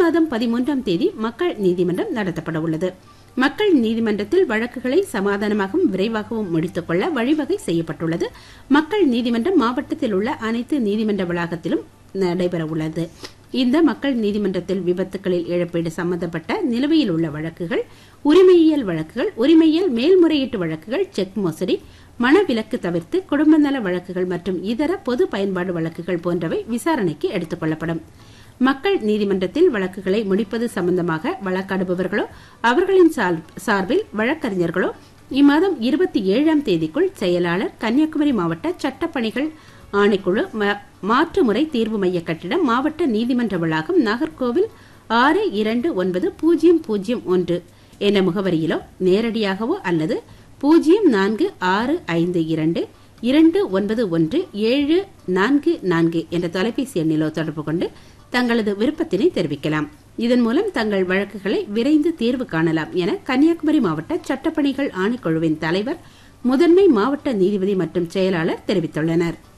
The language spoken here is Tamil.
மாதம் பதிமூன்றாம் தேதி மக்கள் நீதிமன்றம் நடத்தப்பட உள்ளது மக்கள் நீதிமன்றத்தில் வழக்குகளை சமாதானமாகவும் விரைவாகவும் முடித்துக் கொள்ள வழிவகை செய்யப்பட்டுள்ளது மக்கள் நீதிமன்றம் மாவட்டத்தில் உள்ள அனைத்து நீதிமன்ற வளாகத்திலும் நடைபெற உள்ளது இந்த மக்கள் நீதிமன்றத்தில் விபத்துகளில் இழப்பீடு சம்பந்தப்பட்ட நிலுவையில் உள்ள வழக்குகள் உரிமையியல் வழக்குகள் உரிமையியல் மேல்முறையீட்டு வழக்குகள் செக் மோசடி மனவிலக்கு தவிர்த்து குடும்ப நல வழக்குகள் மற்றும் இதர பொது பயன்பாடு வழக்குகள் போன்றவை விசாரணைக்கு எடுத்துக் கொள்ளப்படும் மக்கள் நீதிமன்றத்தில் வழக்குகளை முடிப்பது சம்பந்தமாக வழக்காடுபவர்களோ அவர்களின் சார்பில் வழக்கறிஞர்களோ இம்மாதம் இருபத்தி ஏழாம் தேதிக்குள் செயலாளர் கன்னியாகுமரி மாவட்ட சட்டப்பணிகள் ஆணைக்குழு மாற்று முறை தீர்வு மைய கட்டிடம் மாவட்ட நீதிமன்ற வளாகம் நாகர்கோவில் ஆறு இரண்டு ஒன்பது பூஜ்ஜியம் பூஜ்ஜியம் ஒன்று என்ற முகவரியிலோ நேரடியாகவோ அல்லது பூஜ்ஜியம் நான்கு ஆறு ஐந்து இரண்டு இரண்டு ஒன்பது ஒன்று ஏழு நான்கு நான்கு என்ற தொலைபேசி எண்ணிலோ தொடர்பு கொண்டு தங்களது விருப்பத்தினை தெரிவிக்கலாம் இதன் மூலம் தங்கள் வழக்குகளை விரைந்து தீர்வு காணலாம் என கன்னியாகுமரி மாவட்ட சட்டப்பணிகள் ஆணைக்குழுவின் தலைவர் முதன்மை மாவட்ட நீதிபதி மற்றும் செயலாளர் தெரிவித்துள்ளனா்